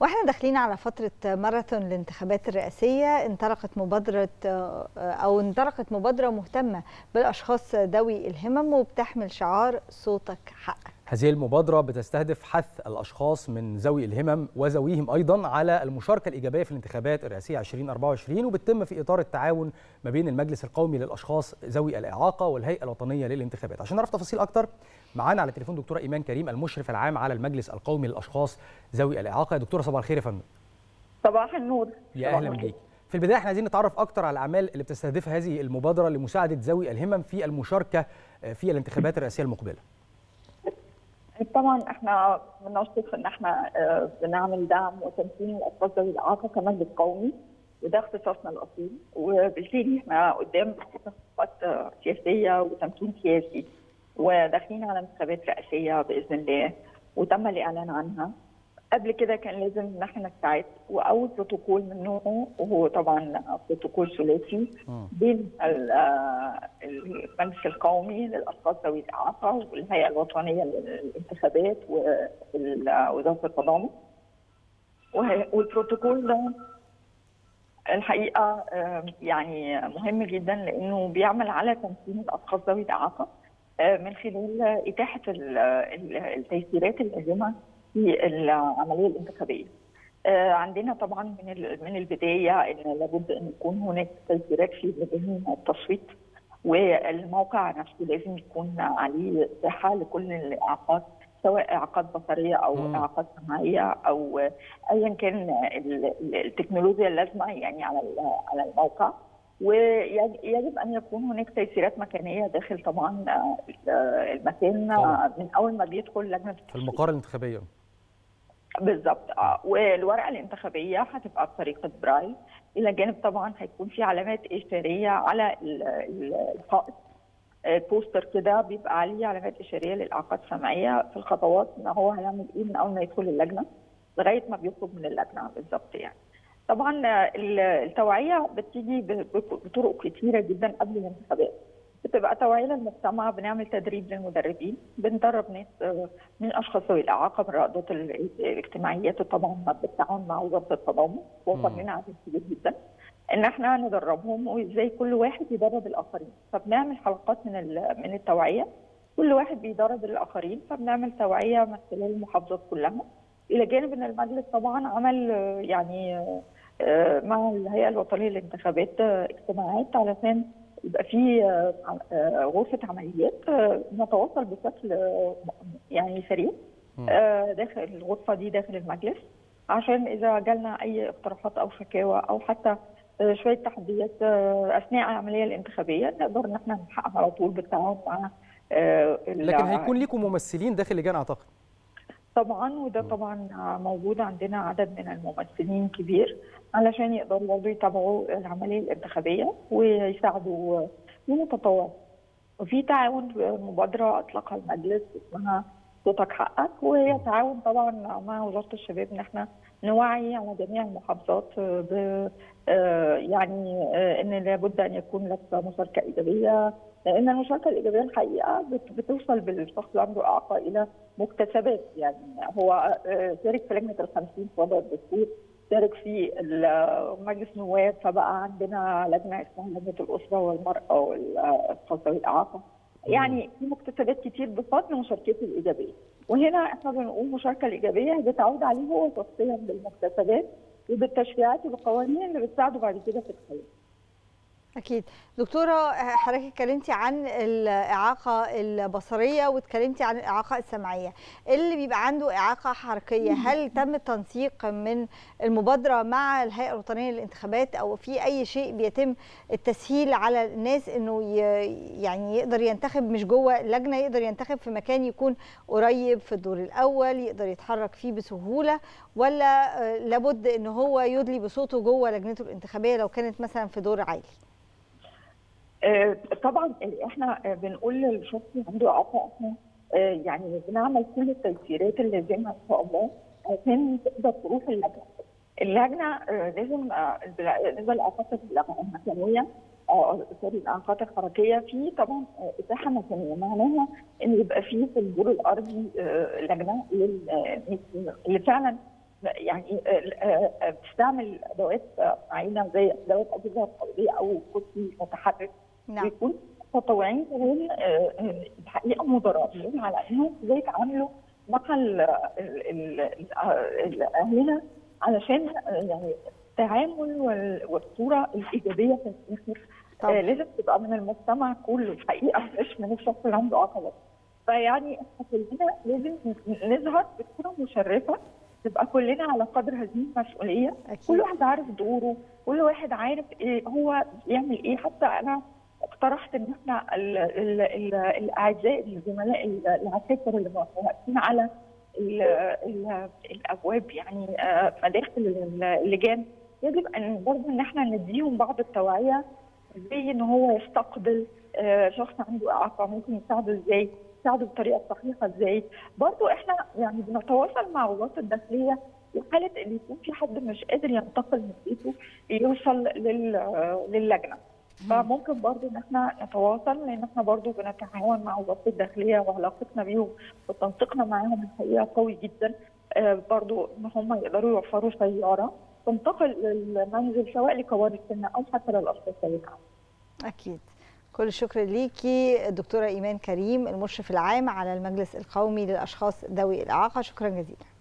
واحنا داخلين على فترة ماراثون الانتخابات الرئاسية انطلقت مبادرة أو انطلقت مبادرة مهتمة بالأشخاص ذوي الهمم وبتحمل شعار صوتك حقك هذه المبادرة بتستهدف حث الأشخاص من ذوي الهمم وذويهم أيضا على المشاركة الإيجابية في الانتخابات الرئاسية 2024 وبتتم في إطار التعاون ما بين المجلس القومي للأشخاص ذوي الإعاقة والهيئة الوطنية للانتخابات عشان نعرف تفاصيل أكتر معانا على التليفون دكتورة إيمان كريم المشرف العام على المجلس القومي للأشخاص ذوي الإعاقة دكتورة صباح الخير يا فندم صباح النور يا أهلا بيك في البداية احنا عايزين نتعرف أكتر على الأعمال اللي بتستهدفها هذه المبادرة لمساعدة ذوي الهمم في المشاركة في الانتخابات الرئاسية المقبلة طبعا احنا بنشكر ان احنا بنعمل دعم وتمكين الاشخاص ذوي الاعاقه كمجلس قومي وده اختصاصنا الاصيل وبالتالي احنا قدام خطوات سياسيه وتمكين سياسي وداخلين على انتخابات رئاسيه باذن الله وتم الاعلان عنها قبل كده كان لازم ان احنا نستعد واول بروتوكول من نوعه وهو طبعا بروتوكول ثلاثي بين المجلس القومي للاشخاص ذوي الاعاقه والهيئه الوطنيه للانتخابات ووزاره التضامن والبروتوكول ده الحقيقه يعني مهم جدا لانه بيعمل على تمكين الاشخاص ذوي الاعاقه من خلال اتاحه التيسيرات اللازمه في العمليه الانتخابيه. عندنا طبعا من من البدايه ان لابد ان يكون هناك تيسيرات في مجال التصويت والموقع نفسه لازم يكون عليه اتاحه لكل الاعاقات سواء اعاقات بصريه او مم. اعاقات سمعيه او ايا كان التكنولوجيا اللازمه يعني على على الموقع ويجب ان يكون هناك تيسيرات مكانيه داخل طبعا المكان طبعا. من اول ما بيدخل لجنه في المقر الانتخابيه بالظبط اه والورقه الانتخابيه هتبقى بطريقه برايل الى جانب طبعا هيكون في علامات اشاريه على الحائط بوستر كده بيبقى عليه علامات اشاريه للاعاقات السمعيه في الخطوات ان هو هيعمل ايه من اول ما يدخل اللجنه لغايه ما بيخرج من اللجنه بالظبط يعني. طبعا التوعيه بتيجي بطرق كتيره جدا قبل الانتخابات بتبقى توعيه للمجتمع بنعمل تدريب للمدربين بندرب ناس من الاشخاص ذوي الاعاقه من رائدات الاجتماعيات طبعا بالتعاون مع وزاره التضامن وفر لنا عدد كبير جدا ان احنا ندربهم وازاي كل واحد يدرب الاخرين فبنعمل حلقات من من التوعيه كل واحد بيدرب الاخرين فبنعمل توعيه من خلال المحافظات كلها الى جانب ان المجلس طبعا عمل يعني مع الهيئه الوطنيه للانتخابات اجتماعات علشان يبقى في غرفه عمليات نتواصل بشكل يعني سريع داخل الغرفه دي داخل المجلس عشان اذا جالنا اي اقتراحات او شكاوى او حتى شويه تحديات اثناء العمليه الانتخابيه نقدر ان احنا نحقق على طول بالتعاون مع لكن هيكون ليكم ممثلين داخل اللجان اعتقد طبعا وده طبعا موجود عندنا عدد من الممثلين كبير علشان يقدروا برضه يتابعوا العمليه الانتخابيه ويساعدوا المتطوع وفي تعاون مبادره اطلقها المجلس اسمها صوتك حقك وهي تعاون طبعا مع وزاره الشباب ان احنا نوعي على جميع المحافظات ب يعني ان لابد ان يكون لك مشاركه ايجابيه لان المشاركه الايجابيه الحقيقه بتوصل بالشخص اللي عنده اعاقه الى مكتسبات يعني هو شارك في لجنه ال 50 في وضع الدستور شارك في مجلس النواب فبقى عندنا لجنه اسمها لجنه الاسره والمراه والاشخاص ذوي الاعاقه يعني في مكتسبات كتير بفضل مشاركته الايجابيه وهنا احنا بنقول المشاركه الايجابيه بتعود عليه هو شخصيا بالمكتسبات وبالتشريعات والقوانين اللي بتساعده بعد كده في الحياه أكيد دكتورة حضرتك اتكلمتي عن الإعاقة البصرية واتكلمتي عن الإعاقة السمعية اللي بيبقى عنده إعاقة حركية هل تم التنسيق من المبادرة مع الهيئة الوطنية للانتخابات أو في أي شيء بيتم التسهيل على الناس إنه يعني يقدر ينتخب مش جوه اللجنة يقدر ينتخب في مكان يكون قريب في الدور الأول يقدر يتحرك فيه بسهولة ولا لابد إن هو يدلي بصوته جوه لجنته الانتخابية لو كانت مثلا في دور عالي؟ طبعا احنا بنقول للشخص اللي عنده اعاقه احنا يعني بنعمل كل التيسيرات اللازمه ان شاء الله عشان تقدر تروح اللجنه. اللجنه لازم بالنسبه للاعاقات المكانيه سوري الاعاقات الحركيه في طبعا اتاحه مكانيه معناها ان يبقى في في الدور الارضي لجنه اللي فعلا يعني بتستعمل ادوات معينه زي ادوات اجهزه قوليه او كرسي متحرك نعم بيكون متطوعين كمان الحقيقه مدربين على انهم ازاي يتعاملوا مع اهلنا علشان يعني التعامل والصوره الايجابيه في الاخر طبعا. لازم تبقى من المجتمع كله الحقيقه مش من الشخص اللي عنده عقبات فيعني احنا كلنا لازم نظهر بصوره مشرفه تبقى كلنا على قدر هذه المسؤوليه أكيد. كل واحد عارف دوره كل واحد عارف إيه هو يعمل ايه حتى انا اقترحت ان احنا ال ال ال الاعزاء الزملاء العساكر اللي واقفين على ال ال الابواب يعني مداخل اللجان يجب ان برضه ان احنا نديهم بعض التوعيه ازاي ان هو يستقبل شخص عنده اعاقه ممكن يساعده ازاي يساعده بالطريقه الصحيحه ازاي برضه احنا يعني بنتواصل مع وزاره الداخليه في حاله ان يكون في حد مش قادر ينتقل من بيته يوصل للجنه فممكن برضو ان احنا نتواصل لان احنا برضو بنتعاون مع وزاره الداخليه وعلاقتنا بيهم وتنسيقنا معاهم الحقيقه قوي جدا برضو ان هم يقدروا يوفروا سياره تنتقل للمنزل سواء لكبار السن او حتى للاشخاص اللي اكيد كل الشكر ليكي الدكتوره ايمان كريم المشرف العام على المجلس القومي للاشخاص ذوي الاعاقه شكرا جزيلا